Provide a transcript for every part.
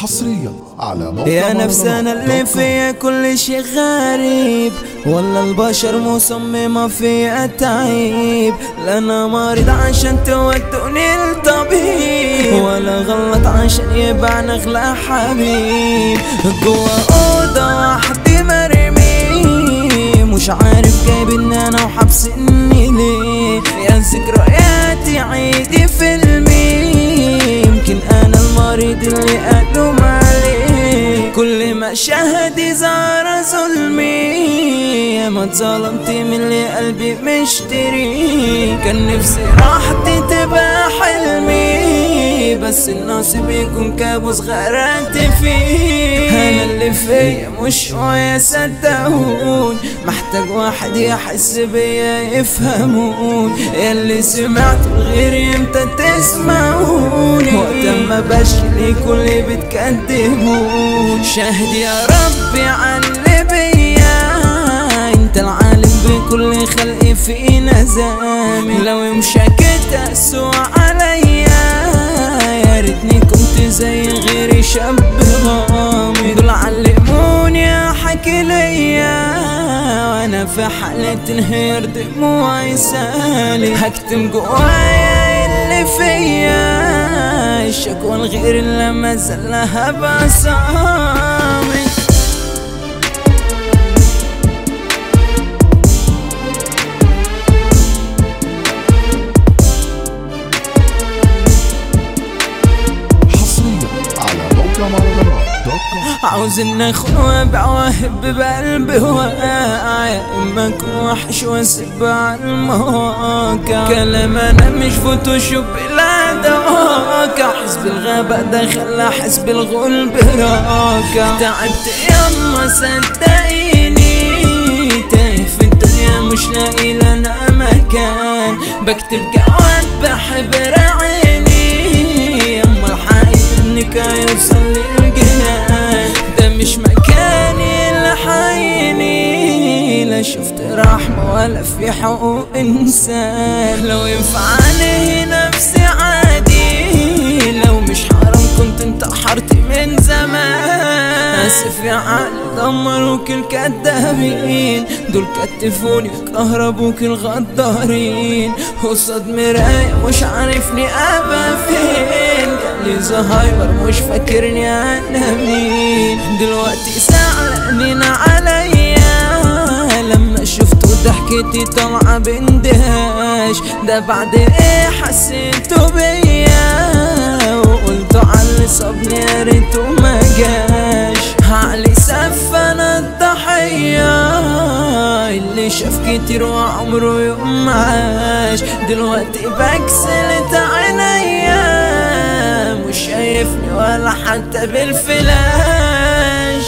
حصريا على موقع يا نفس مهرجانات انا اللي دوت كوم. فيا كل شي غريب ولا البشر مصممة فيا تعيب لا انا مريض عشان تودوني الطبيب ولا غلط عشان يبان اغلى حبيب جوا اوضة وحدي مرمي مش عارف جايب انا وحبسني ليه يا ذكرياتي عيدي فيلمي يمكن انا المريض اللي قالوا عليه كل مشاهدي زار ظلمي يا ما اتظلمت من اللي قلبي مشتري كان نفسي راحتي تبقى حلمي بس النصيب يكون كابوس غرقت فيه انا اللي فيا مش شوية صدقون محتاج واحد يحس بيا يفهمون اللي سمعت غيري امتى تسمعوني وقت ما بشكي كل بتكدبون شاهد يا ربي على اللي بيا انت العالم بكل خلقي في نزامي لو يوم شكيت اسوء عليا يا ريتني كنت زي غيري شاب غامض دول علموني احكي ليا وانا في حالة انهيار دموعي سالي هكتم جوايا اللي فيا الشكوى الغير اللي ما زلها بصامي حصريا على موقع مهرجانات دوت كوم. عاوز ان اخون وابع واهب بقلبي واقع يا اما اكون وحش واسيب على المواقع كلام انا مش فوتوشوب لا ده واقع حزب الغابة ده خلى حزب الغول براكع تعبت يما صدقيني تايه في الدنيا مش لاقي لنا مكان بكتب جواد بحبر عيني يما الحقيقة انك هيوصل للجنان ده مش مكاني اللي حيني لا شفت رحمة ولا في حقوق انسان لو ينفعني نفسي عادي لو مش حرام كنت انتحرت من زمان اسف يا عقل دمروك الكدابين دول كتفوني كهربوك الغدارين قصاد مراية مش عارفني ابقى فين قالي زهايمر مش فاكرني انا مين دلوقتي زعلانين عليا لما شفته ضحكتي طالعة بندهاش ده بعد ايه حسيته بيا وقلت على اللي صابني يا ريته ما جاش عقلي سف انا الضحية اللي شاف كتير وعمره يوم عاش دلوقتي بكسلت عينيا مش شايفني ولا حتى بالفلاش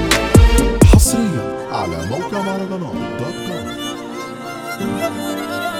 حصريا على موقع مهرجانات دوت كوم.